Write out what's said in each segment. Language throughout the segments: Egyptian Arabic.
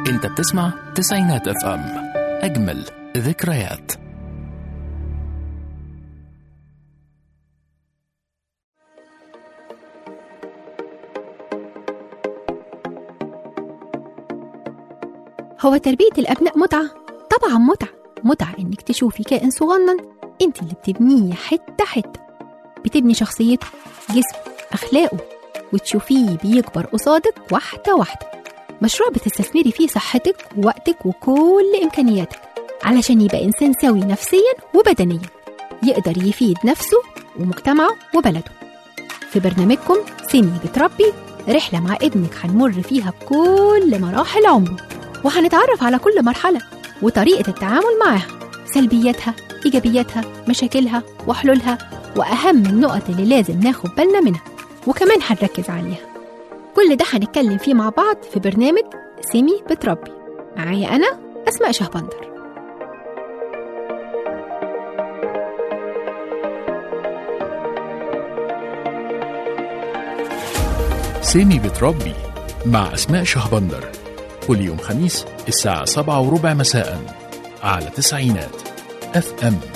انت بتسمع تسعينات اف ام اجمل ذكريات هو تربية الأبناء متعة؟ طبعا متعة متعة إنك تشوفي كائن صغنن أنت اللي بتبنيه حتة حتة بتبني شخصيته جسمه أخلاقه وتشوفيه بيكبر قصادك واحدة واحدة مشروع بتستثمري فيه صحتك ووقتك وكل إمكانياتك علشان يبقى إنسان سوي نفسيا وبدنيا يقدر يفيد نفسه ومجتمعه وبلده في برنامجكم سيمي بتربي رحلة مع ابنك هنمر فيها بكل مراحل عمره وهنتعرف على كل مرحلة وطريقة التعامل معاها سلبياتها إيجابياتها مشاكلها وحلولها وأهم النقط اللي لازم ناخد بالنا منها وكمان هنركز عليها كل ده هنتكلم فيه مع بعض في برنامج سيمي بتربي معايا أنا أسماء شهبندر سيمي بتربي مع أسماء شهبندر كل يوم خميس الساعة سبعة وربع مساء على تسعينات اف ام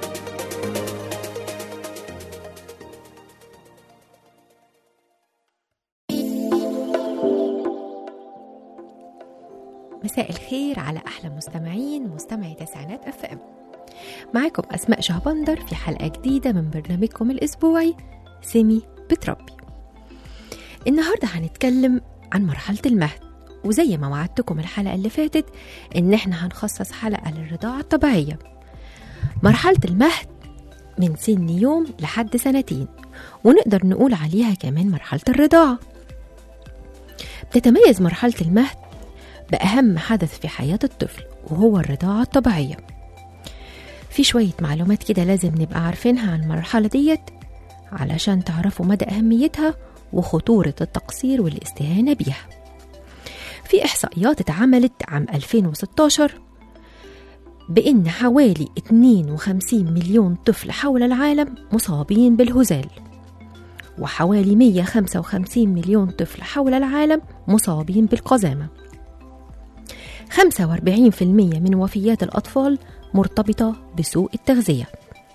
مساء الخير على أحلى مستمعين مستمعي تسعينات اف ام معاكم أسماء شهبندر في حلقة جديدة من برنامجكم الأسبوعي سيمي بتربي النهاردة هنتكلم عن مرحلة المهد وزي ما وعدتكم الحلقة اللي فاتت إن إحنا هنخصص حلقة للرضاعة الطبيعية مرحلة المهد من سن يوم لحد سنتين ونقدر نقول عليها كمان مرحلة الرضاعة بتتميز مرحلة المهد بأهم حدث في حياة الطفل وهو الرضاعة الطبيعية في شوية معلومات كده لازم نبقى عارفينها عن المرحلة ديت علشان تعرفوا مدى أهميتها وخطورة التقصير والاستهانة بيها في إحصائيات اتعملت عام 2016 بإن حوالي 52 مليون طفل حول العالم مصابين بالهزال وحوالي 155 مليون طفل حول العالم مصابين بالقزامة 45% من وفيات الأطفال مرتبطة بسوء التغذية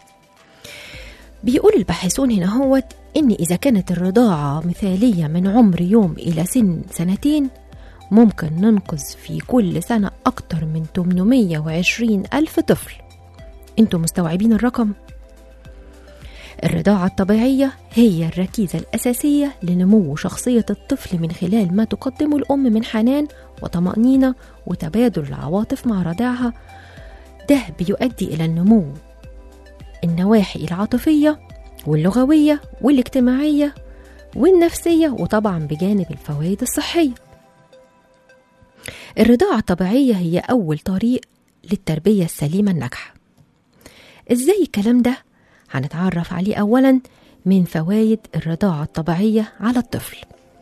بيقول الباحثون هنا هو إن إذا كانت الرضاعة مثالية من عمر يوم إلى سن سنتين ممكن ننقذ في كل سنة أكتر من 820 ألف طفل أنتوا مستوعبين الرقم؟ الرضاعة الطبيعية هي الركيزة الأساسية لنمو شخصية الطفل من خلال ما تقدمه الأم من حنان وطمأنينة وتبادل العواطف مع رضاعها ده بيؤدي إلى النمو النواحي العاطفية واللغوية والاجتماعية والنفسية وطبعا بجانب الفوائد الصحية الرضاعة الطبيعية هي أول طريق للتربية السليمة الناجحة إزاي الكلام ده؟ هنتعرف عليه أولا من فوائد الرضاعة الطبيعية على الطفل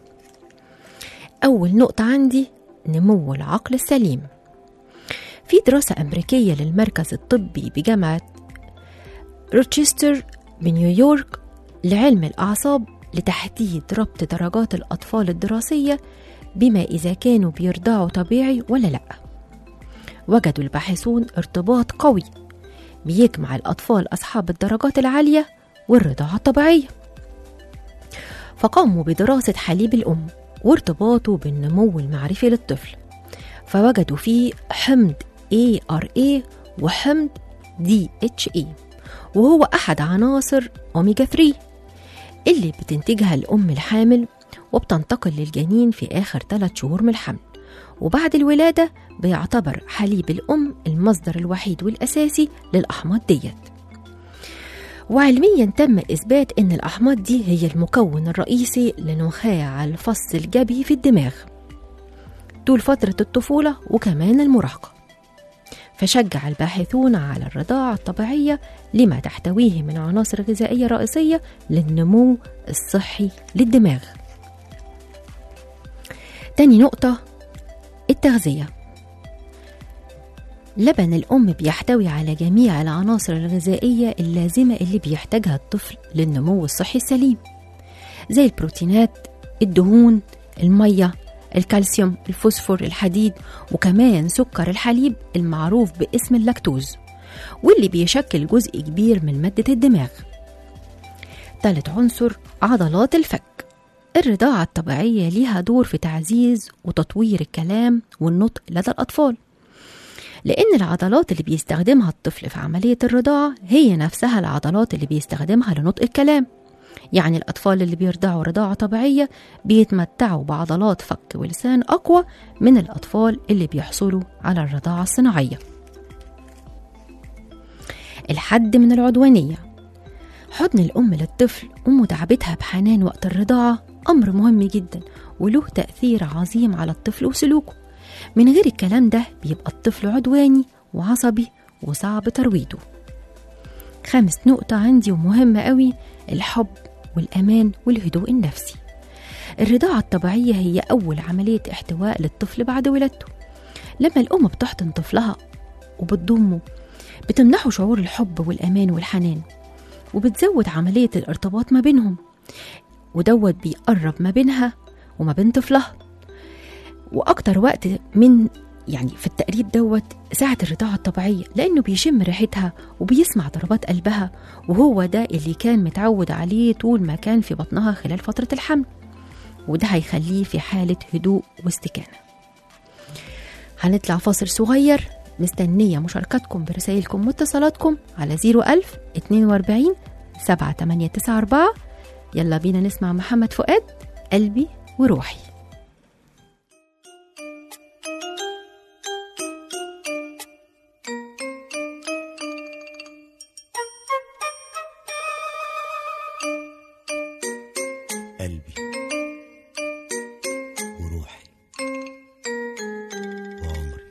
أول نقطة عندي نمو العقل السليم في دراسة أمريكية للمركز الطبي بجامعة روتشستر بنيويورك لعلم الأعصاب لتحديد ربط درجات الأطفال الدراسية بما إذا كانوا بيرضعوا طبيعي ولا لأ وجدوا الباحثون ارتباط قوي بيجمع الأطفال أصحاب الدرجات العالية والرضاعة الطبيعية فقاموا بدراسة حليب الأم وارتباطه بالنمو المعرفي للطفل فوجدوا فيه حمض ARA وحمض DHA وهو أحد عناصر أوميجا 3 اللي بتنتجها الأم الحامل وبتنتقل للجنين في آخر ثلاث شهور من الحمل وبعد الولادة بيعتبر حليب الأم المصدر الوحيد والأساسي للأحماض ديت وعلميا تم إثبات أن الأحماض دي هي المكون الرئيسي لنخاع الفص الجبهي في الدماغ طول فترة الطفولة وكمان المراهقة فشجع الباحثون على الرضاعة الطبيعية لما تحتويه من عناصر غذائية رئيسية للنمو الصحي للدماغ تاني نقطة التغذية لبن الأم بيحتوي على جميع العناصر الغذائية اللازمة اللي بيحتاجها الطفل للنمو الصحي السليم زي البروتينات الدهون المية الكالسيوم الفوسفور الحديد وكمان سكر الحليب المعروف باسم اللاكتوز واللي بيشكل جزء كبير من مادة الدماغ ثالث عنصر عضلات الفك الرضاعة الطبيعية ليها دور في تعزيز وتطوير الكلام والنطق لدى الأطفال لأن العضلات اللي بيستخدمها الطفل في عملية الرضاعة هي نفسها العضلات اللي بيستخدمها لنطق الكلام يعني الأطفال اللي بيرضعوا رضاعة طبيعية بيتمتعوا بعضلات فك ولسان أقوى من الأطفال اللي بيحصلوا على الرضاعة الصناعية الحد من العدوانية حضن الأم للطفل ومداعبتها بحنان وقت الرضاعة أمر مهم جدا وله تأثير عظيم على الطفل وسلوكه من غير الكلام ده بيبقى الطفل عدواني وعصبي وصعب ترويضه خامس نقطة عندي ومهمة قوي الحب والأمان والهدوء النفسي الرضاعة الطبيعية هي أول عملية احتواء للطفل بعد ولادته لما الأم بتحضن طفلها وبتضمه بتمنحه شعور الحب والأمان والحنان وبتزود عملية الارتباط ما بينهم ودوت بيقرب ما بينها وما بين طفلها وأكتر وقت من يعني في التقريب دوت ساعة الرضاعة الطبيعية لأنه بيشم ريحتها وبيسمع ضربات قلبها وهو ده اللي كان متعود عليه طول ما كان في بطنها خلال فترة الحمل وده هيخليه في حالة هدوء واستكانة هنطلع فاصل صغير مستنية مشاركتكم برسائلكم واتصالاتكم على 01000 42 7894 يلا بينا نسمع محمد فؤاد قلبي وروحي قلبي وروحي وعمري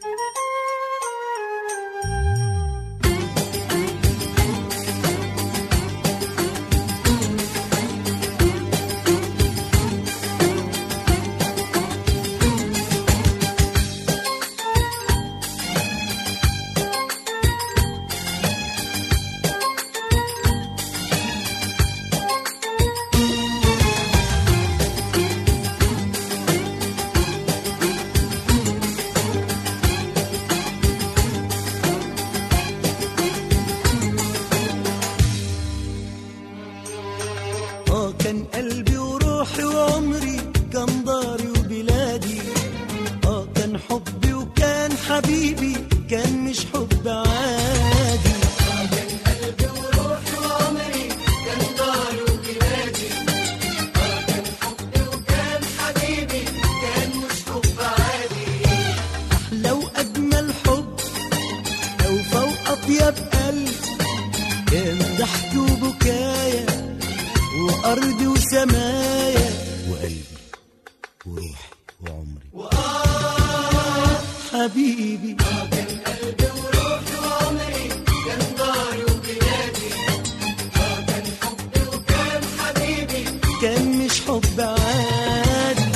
اه كان قلبي وروحي وعمري كان داري وبلادي اه كان حبي وكان حبيبي كان مش حب عادي اه كان قلبي وروحي وعمري كان داري وبلادي اه كان حبي وكان حبيبي كان مش حب عادي احلى واجمل حب لو فوق اطيب قلب كان ضحكي وبكايا وأرضي وسمايا وقلبي وروحي وعمري وآه حبيبي كان قلبي وروحي وعمري كان داري وبلادي كان حبي وكان حبيبي كان مش حب عادي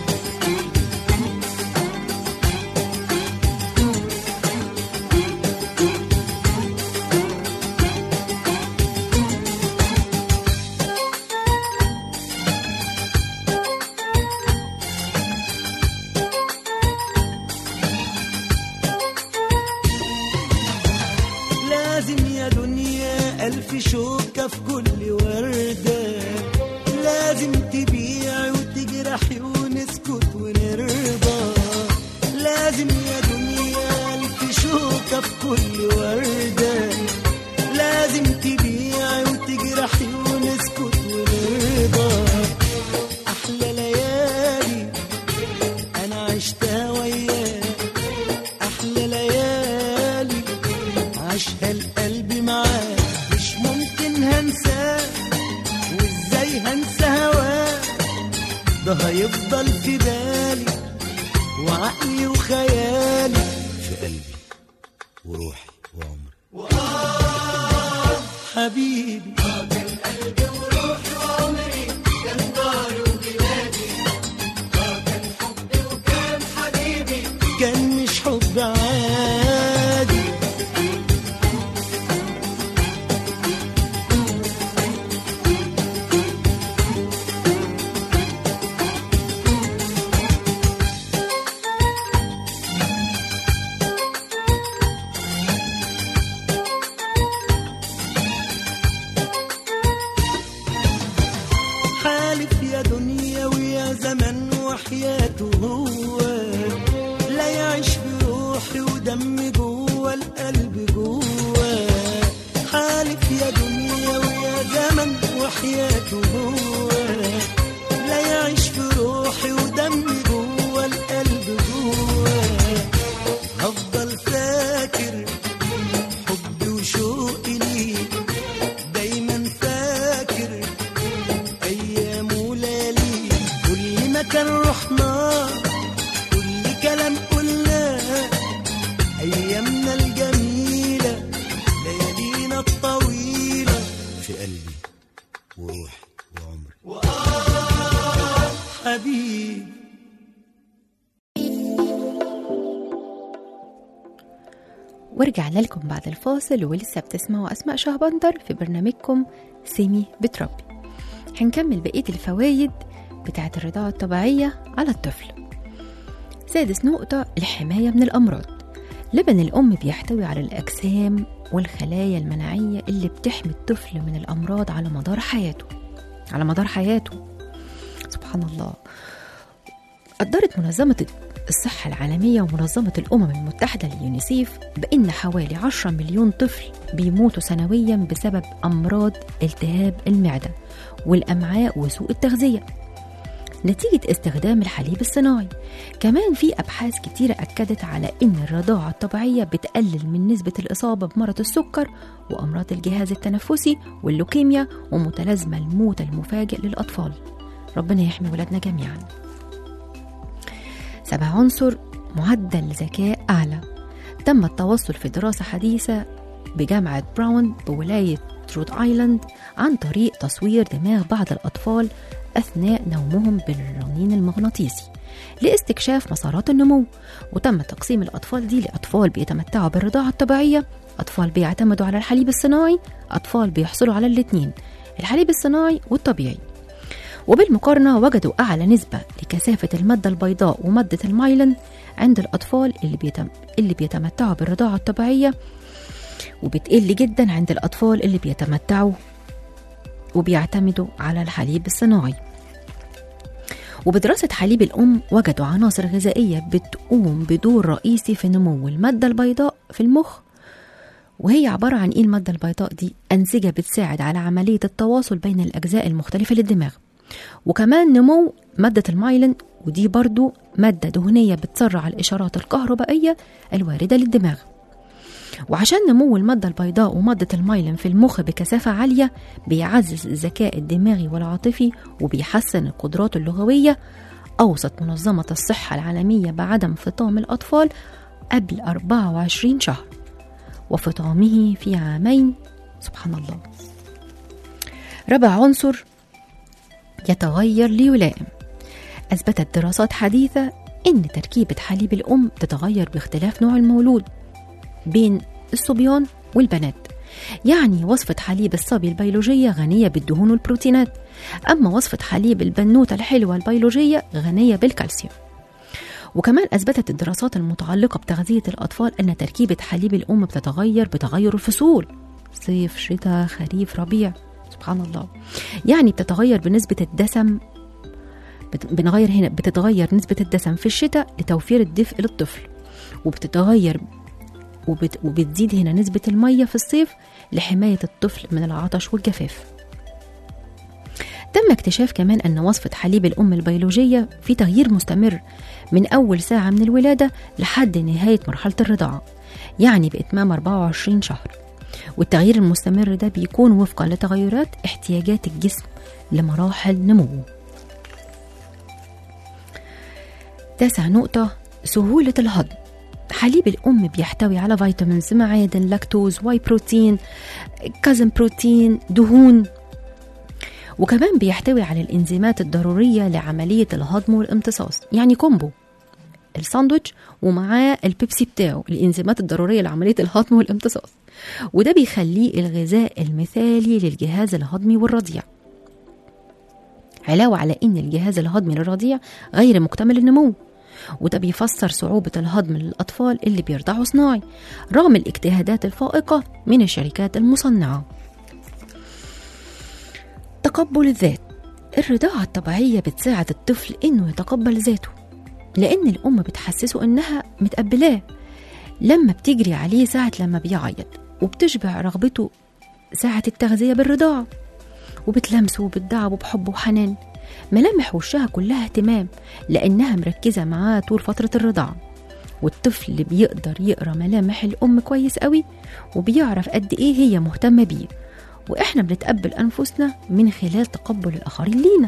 لازم يا دنيا ألف شوكة في كل وردة لازم تبيع وتجرحي ونسكت ونرضى لازم يا دنيا ألف شوكة في كل وردة لازم تبيع وتجرحي ونسكت ونرضى أحلى ليالي أنا عشتها وياك أحلى ليالي عاشها القلب معاه مش ممكن هنساه وازاي هنسى هواه ده هيفضل في بالي وعقلي وخيالي في قلبي وروحي وعمري وآه حبيبي كان قلبي وروحي وعمري كان داري وبلادي كان حبي وكان حبيبي كان مش حب عادي زمن وحياته هو لا يعيش في روحي ودم جوه القلب جوه حالف يا دنيا ويا زمن وحياته هو لا يعيش في روحي ودم جوه القلب جوه هفضل فاكر حبي وشوقي ليك دايما فاكر ايام وليالي كل مكان رحنا كل كلام قلناه ايامنا الجميله ليالينا الطويله في قلبي وروحي وعمري حبيبي ورجعنا لكم بعد الفاصل ولسه بتسمعوا أسماء شهبندر في برنامجكم سيمي بتربي هنكمل بقية الفوائد بتاعة الرضاعة الطبيعية على الطفل سادس نقطة الحماية من الأمراض لبن الأم بيحتوي على الأجسام والخلايا المناعية اللي بتحمي الطفل من الأمراض على مدار حياته على مدار حياته سبحان الله قدرت منظمة الصحة العالمية ومنظمة الأمم المتحدة اليونيسيف بأن حوالي 10 مليون طفل بيموتوا سنويا بسبب أمراض التهاب المعدة والأمعاء وسوء التغذية نتيجة استخدام الحليب الصناعي كمان في أبحاث كتيرة أكدت على أن الرضاعة الطبيعية بتقلل من نسبة الإصابة بمرض السكر وأمراض الجهاز التنفسي واللوكيميا ومتلازمة الموت المفاجئ للأطفال ربنا يحمي ولادنا جميعاً سبع عنصر معدل ذكاء أعلى تم التوصل في دراسة حديثة بجامعة براون بولاية رود آيلاند عن طريق تصوير دماغ بعض الأطفال أثناء نومهم بالرنين المغناطيسي لاستكشاف مسارات النمو وتم تقسيم الأطفال دي لأطفال بيتمتعوا بالرضاعة الطبيعية أطفال بيعتمدوا على الحليب الصناعي أطفال بيحصلوا على الاتنين الحليب الصناعي والطبيعي وبالمقارنة وجدوا أعلى نسبة لكثافة المادة البيضاء ومادة المايلين عند الأطفال اللي, بيتم اللي بيتمتعوا بالرضاعة الطبيعية وبتقل جدا عند الأطفال اللي بيتمتعوا وبيعتمدوا على الحليب الصناعي وبدراسة حليب الأم وجدوا عناصر غذائية بتقوم بدور رئيسي في نمو المادة البيضاء في المخ وهي عبارة عن إيه المادة البيضاء دي؟ أنسجة بتساعد على عملية التواصل بين الأجزاء المختلفة للدماغ وكمان نمو مادة المايلين ودي برضو مادة دهنية بتسرع الإشارات الكهربائية الواردة للدماغ وعشان نمو المادة البيضاء ومادة المايلين في المخ بكثافة عالية بيعزز الذكاء الدماغي والعاطفي وبيحسن القدرات اللغوية أوصت منظمة الصحة العالمية بعدم فطام الأطفال قبل 24 شهر وفطامه في عامين سبحان الله رابع عنصر يتغير ليلائم أثبتت دراسات حديثة إن تركيبة حليب الأم تتغير باختلاف نوع المولود بين الصبيان والبنات يعني وصفة حليب الصبي البيولوجية غنية بالدهون والبروتينات أما وصفة حليب البنوتة الحلوة البيولوجية غنية بالكالسيوم وكمان أثبتت الدراسات المتعلقة بتغذية الأطفال أن تركيبة حليب الأم بتتغير بتغير الفصول صيف شتاء خريف ربيع سبحان الله يعني بتتغير بنسبة الدسم بت- بنغير هنا بتتغير نسبة الدسم في الشتاء لتوفير الدفء للطفل وبتتغير وبت وبتزيد هنا نسبة المية في الصيف لحماية الطفل من العطش والجفاف تم اكتشاف كمان أن وصفة حليب الأم البيولوجية في تغيير مستمر من أول ساعة من الولادة لحد نهاية مرحلة الرضاعة يعني بإتمام 24 شهر والتغيير المستمر ده بيكون وفقا لتغيرات احتياجات الجسم لمراحل نموه تاسع نقطة سهولة الهضم حليب الأم بيحتوي على فيتامينز معادن لاكتوز واي بروتين كازن بروتين دهون وكمان بيحتوي على الإنزيمات الضرورية لعملية الهضم والامتصاص يعني كومبو الساندوتش ومعاه البيبسي بتاعه الإنزيمات الضرورية لعملية الهضم والامتصاص وده بيخليه الغذاء المثالي للجهاز الهضمي والرضيع علاوة على إن الجهاز الهضمي للرضيع غير مكتمل النمو وده بيفسر صعوبة الهضم للأطفال اللي بيرضعوا صناعي رغم الاجتهادات الفائقة من الشركات المصنعة تقبل الذات الرضاعة الطبيعية بتساعد الطفل إنه يتقبل ذاته لأن الأم بتحسسه إنها متقبلاه لما بتجري عليه ساعة لما بيعيط وبتشبع رغبته ساعة التغذية بالرضاعة وبتلمسه وبتدعبه بحب وحنان ملامح وشها كلها اهتمام لأنها مركزة معاه طول فترة الرضاعة والطفل اللي بيقدر يقرا ملامح الأم كويس قوي وبيعرف قد إيه هي مهتمة بيه وإحنا بنتقبل أنفسنا من خلال تقبل الآخرين لينا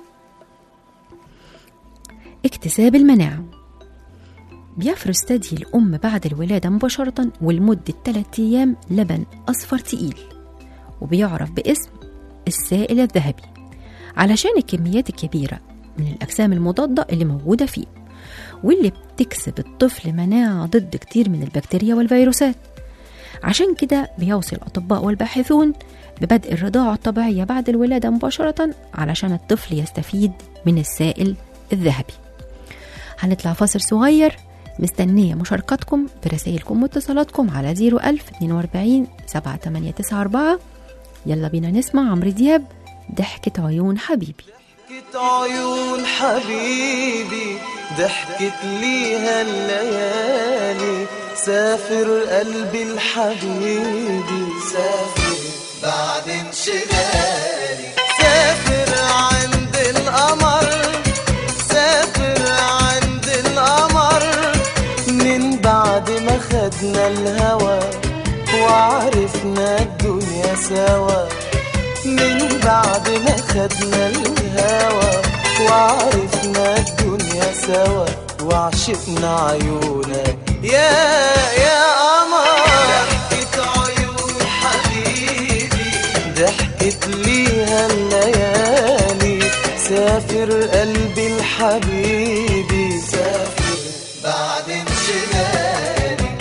اكتساب المناعة بيفرز ثدي الأم بعد الولادة مباشرة ولمدة 3 أيام لبن أصفر تقيل وبيعرف باسم السائل الذهبي علشان الكميات الكبيرة من الأجسام المضادة اللي موجودة فيه واللي بتكسب الطفل مناعة ضد كتير من البكتيريا والفيروسات عشان كده بيوصي الأطباء والباحثون ببدء الرضاعة الطبيعية بعد الولادة مباشرة علشان الطفل يستفيد من السائل الذهبي هنطلع فاصل صغير مستنية مشاركتكم برسائلكم واتصالاتكم على 01000 42 7894 يلا بينا نسمع عمرو دياب ضحكة عيون حبيبي ضحكت عيون حبيبي ضحكت ليها الليالي سافر قلبي الحبيبي سافر بعد انشغالي سافر عند القمر سافر عند القمر من بعد ما خدنا الهوى وعرفنا الدنيا سوا من بعد ما خدنا الهوى وعرفنا الدنيا سوا وعشقنا عيونك يا يا قمر ضحكت عيون حبيبي ضحكت ليها الليالي سافر قلبي الحبيبي سافر بعد انشغالي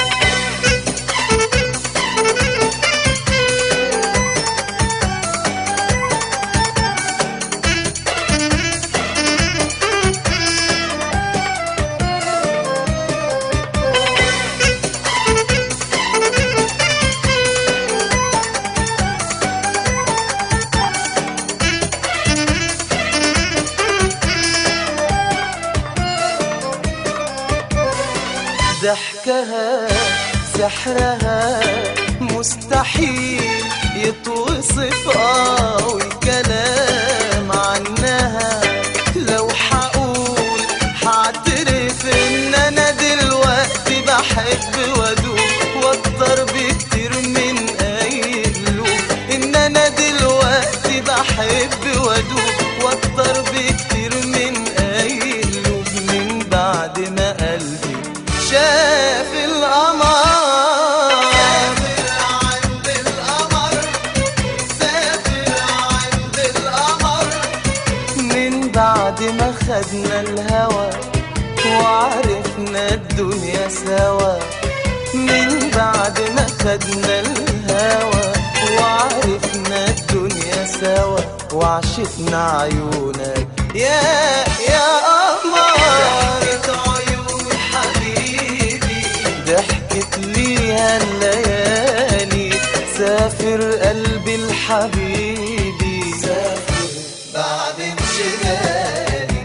ضحكها سحرها مستحيل يتوصف اه والكلام عنها لو حقول حاعترف ان انا دلوقتي بحب وادوب واكتر بكتير من اي قلوب ان انا دلوقتي بحب وادوب واكتر بكتير من اي قلوب من بعد ما قلبي شاف القمر سافر عند القمر سافر عند القمر من بعد ما خدنا الهوى وعرفنا الدنيا سوا من بعد ما خدنا الهوى وعرفنا الدنيا سوا وعشقنا عيونك يا يا قمر عيون حبيبي ضحكت ليها الليالي سافر قلبي الحبيبي سافر بعد انشغالي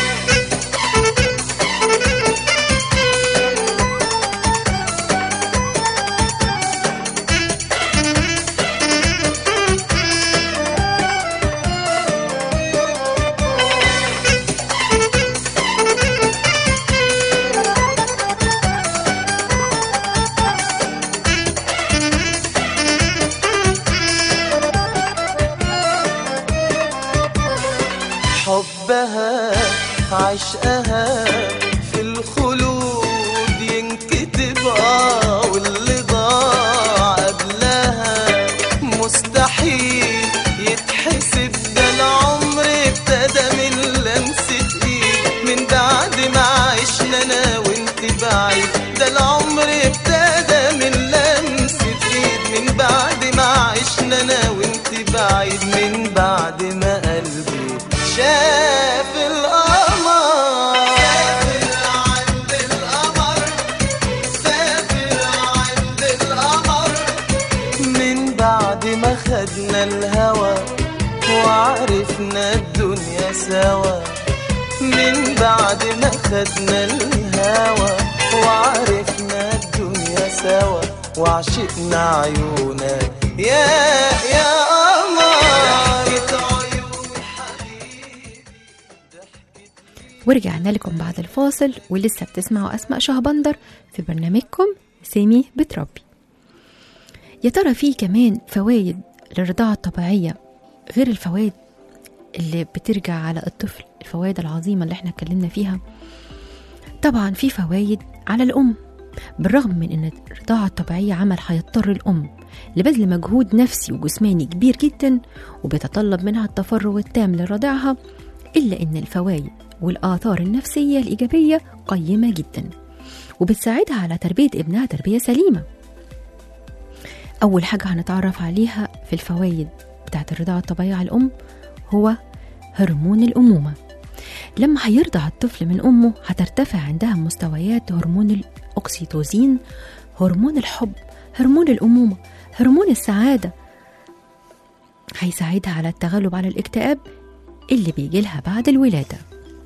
حبها عشقها في الخلود ينكتب اه واللي ضاع قبلها مستحيل يتحسب ده العمر ابتدى من لمسة ايد من بعد ما عشنا انا وانت بعيد ده العمر ابتدى من لمسة ايد من بعد ما عشنا انا وانت بعيد من بعد ما قلبي شاف القمر سوا من بعد ما خدنا الهوى وعرفنا الدنيا سوا وعشقنا عيونك يا يا قمر ورجعنا لكم بعد الفاصل ولسه بتسمعوا أسماء شهبندر في برنامجكم سامي بتربي يا ترى في كمان فوائد للرضاعة الطبيعية غير الفوائد اللي بترجع على الطفل الفوائد العظيمة اللي احنا اتكلمنا فيها طبعا في فوائد على الأم بالرغم من ان الرضاعة الطبيعية عمل هيضطر الأم لبذل مجهود نفسي وجسماني كبير جدا وبيتطلب منها التفرغ التام لرضاعها إلا إن الفوائد والآثار النفسية الإيجابية قيمة جدا وبتساعدها على تربية ابنها تربية سليمة أول حاجة هنتعرف عليها في الفوائد بتاعت الرضاعة الطبيعية على الأم هو هرمون الأمومة لما هيرضع الطفل من أمه هترتفع عندها مستويات هرمون الأكسيتوزين هرمون الحب هرمون الأمومة هرمون السعادة هيساعدها على التغلب على الاكتئاب اللي بيجيلها بعد الولادة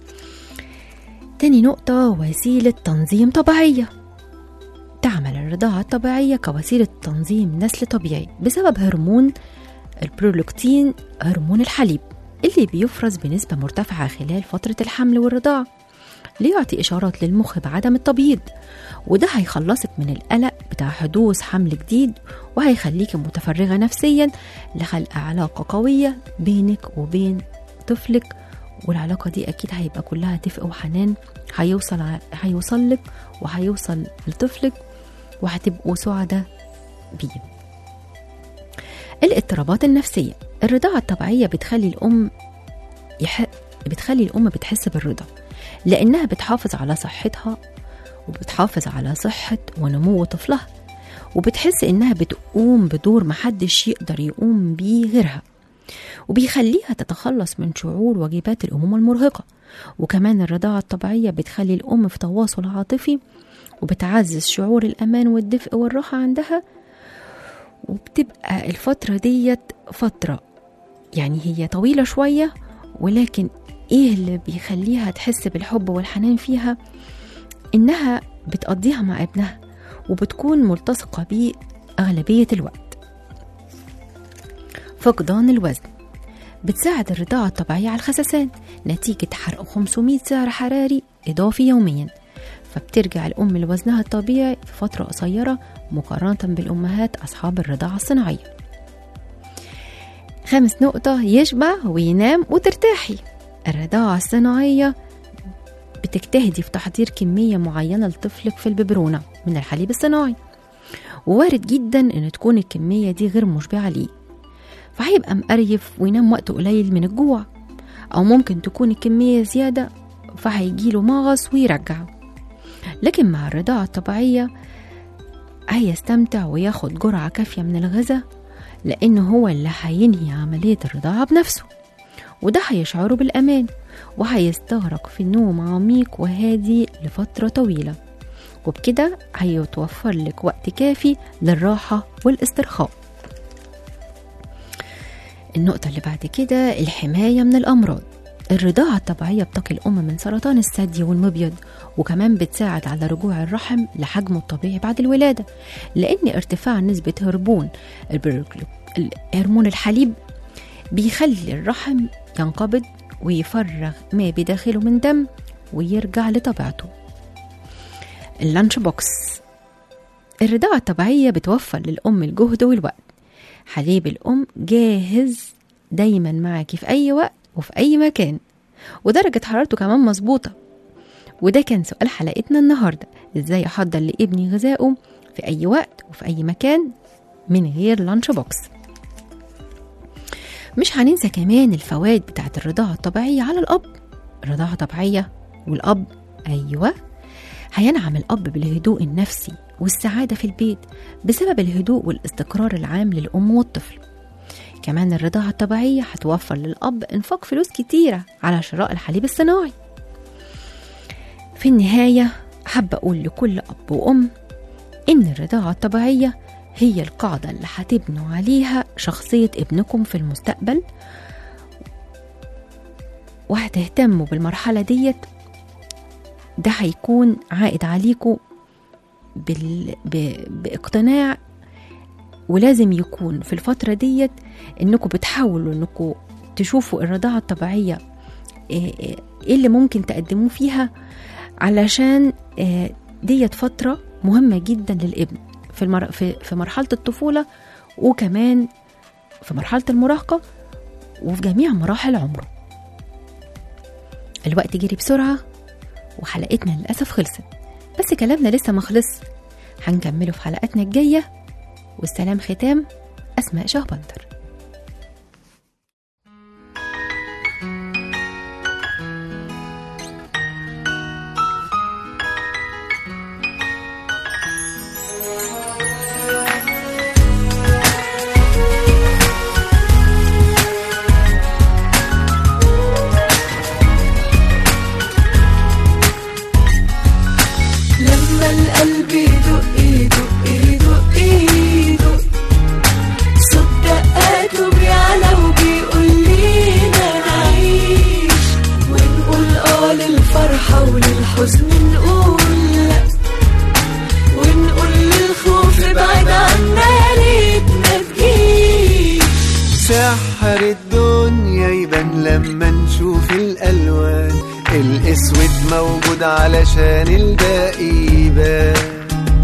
تاني نقطة وسيلة تنظيم طبيعية تعمل الرضاعة الطبيعية كوسيلة تنظيم نسل طبيعي بسبب هرمون البرولكتين هرمون الحليب اللي بيفرز بنسبة مرتفعة خلال فترة الحمل والرضاعة ليعطي إشارات للمخ بعدم التبييض وده هيخلصك من القلق بتاع حدوث حمل جديد وهيخليك متفرغة نفسيا لخلق علاقة قوية بينك وبين طفلك والعلاقة دي أكيد هيبقى كلها دفء وحنان هيوصل ع- هيوصل لك وهيوصل لطفلك وهتبقوا سعداء بيه الاضطرابات النفسية الرضاعة الطبيعية بتخلي الأم يح... بتخلي الأم بتحس بالرضا لأنها بتحافظ على صحتها وبتحافظ على صحة ونمو طفلها وبتحس إنها بتقوم بدور محدش يقدر يقوم بيه غيرها وبيخليها تتخلص من شعور واجبات الأمومة المرهقة وكمان الرضاعة الطبيعية بتخلي الأم في تواصل عاطفي وبتعزز شعور الأمان والدفء والراحة عندها وبتبقى الفترة ديت فترة يعني هي طويلة شوية ولكن ايه اللي بيخليها تحس بالحب والحنان فيها انها بتقضيها مع ابنها وبتكون ملتصقة بيه أغلبية الوقت فقدان الوزن بتساعد الرضاعة الطبيعية على الخسسان نتيجة حرق 500 سعر حراري إضافي يوميا فبترجع الأم لوزنها الطبيعي في فترة قصيرة مقارنة بالأمهات أصحاب الرضاعة الصناعية خامس نقطة يشبع وينام وترتاحي الرضاعة الصناعية بتجتهدي في تحضير كمية معينة لطفلك في الببرونة من الحليب الصناعي ووارد جدا ان تكون الكمية دي غير مشبعة ليه فهيبقى مقريف وينام وقت قليل من الجوع او ممكن تكون الكمية زيادة فهيجيله مغص ويرجع لكن مع الرضاعة الطبيعية هيستمتع وياخد جرعة كافية من الغذاء لأنه هو اللي هينهي عملية الرضاعة بنفسه وده هيشعره بالأمان وهيستغرق في نوم عميق وهادي لفترة طويلة وبكده هيتوفر لك وقت كافي للراحة والاسترخاء النقطة اللي بعد كده الحماية من الأمراض الرضاعة الطبيعية بتقي الأم من سرطان الثدي والمبيض وكمان بتساعد على رجوع الرحم لحجمه الطبيعي بعد الولادة لأن ارتفاع نسبة هرمون البركلو- هرمون الحليب بيخلي الرحم ينقبض ويفرغ ما بداخله من دم ويرجع لطبيعته اللانش بوكس الرضاعة الطبيعية بتوفر للأم الجهد والوقت حليب الأم جاهز دايما معاكي في أي وقت وفي أي مكان ودرجة حرارته كمان مظبوطة وده كان سؤال حلقتنا النهاردة ازاي أحضر لابني غذائه في أي وقت وفي أي مكان من غير لانش بوكس مش هننسى كمان الفوائد بتاعت الرضاعة الطبيعية على الأب الرضاعة طبيعية والأب أيوة هينعم الأب بالهدوء النفسي والسعادة في البيت بسبب الهدوء والاستقرار العام للأم والطفل كمان الرضاعة الطبيعية هتوفر للأب إنفاق فلوس كتيرة على شراء الحليب الصناعي في النهاية حابة أقول لكل أب وأم إن الرضاعة الطبيعية هي القاعدة اللي هتبنوا عليها شخصية ابنكم في المستقبل وهتهتموا بالمرحلة ديت ده هيكون عائد عليكم بال... ب... باقتناع ولازم يكون في الفترة ديت انكم بتحاولوا انكم تشوفوا الرضاعة الطبيعية ايه إيه اللي ممكن تقدموه فيها علشان آه، ديت فترة مهمة جدا للابن في, المر... في... في مرحلة الطفولة وكمان في مرحلة المراهقة وفي جميع مراحل عمره الوقت جري بسرعة وحلقتنا للأسف خلصت بس كلامنا لسه ما خلص هنكمله في حلقاتنا الجاية والسلام ختام أسماء شهبندر لما القلب يدق يدق يدق يدق صوت دقاته بيعلى وبيقول لينا نعيش ونقول اه للفرحة وللحزن نقول لا ونقول للخوف ابعد عنا يا ريت ما تجيش سحر الدنيا يبان لما نشوف الألوان الأسود موجود علشان الباقي يبان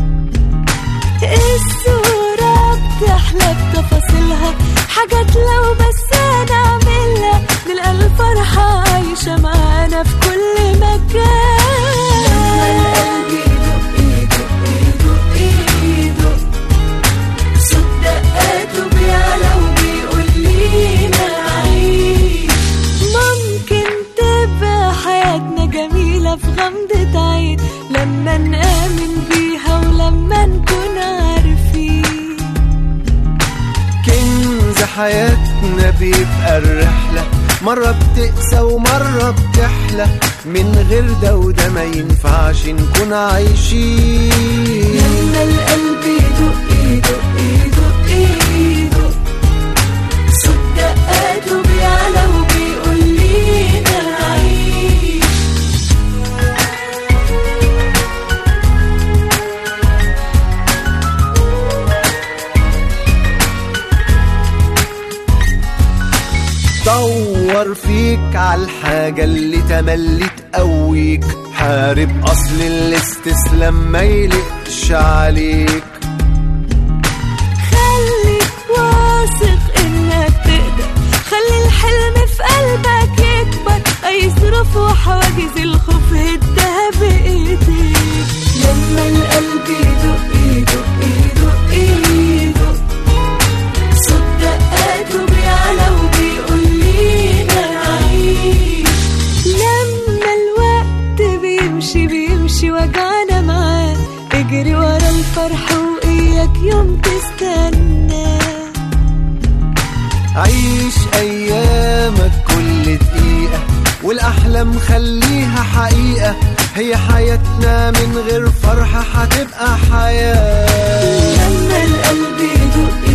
الصورة بتحلى بتفاصيلها حاجات لو بس نعملها نلقى الفرحة عايشة معانا في كل مكان لما القلب يدق يدق يدق يدق صوت دقاته بيعلى وبيقول لينا عيش ممكن تبقى حياتنا جميلة في غمضة عين لما نآمن بيها ولما نكون عارفين كنز حياتنا بيبقى الرحلة مرة بتقسى ومرة بتحلى من غير ده وده ما ينفعش نكون عايشين لما القلب يدق يدق يدق يدق صوت دقاته بيعلى وبيقول لينا عيش دور فيك على الحاجة اللي تملي تقويك حارب أصل الاستسلام ما يلقش عليك خليك واثق انك تقدر خلي الحلم في قلبك يكبر اي ظروف وحواجز الخوف هدها بايديك لما القلب يدق يدق يدق يدق صوت دقاته بيعلى وبيقول لينا عيش لما الوقت بيمشي بيمشي وجعنا معاه اجري ورا الفرح واياك يوم تستنى عيش أيامك كل دقيقة والأحلام خليها حقيقة هي حياتنا من غير فرحة هتبقى حياة لما القلب يدق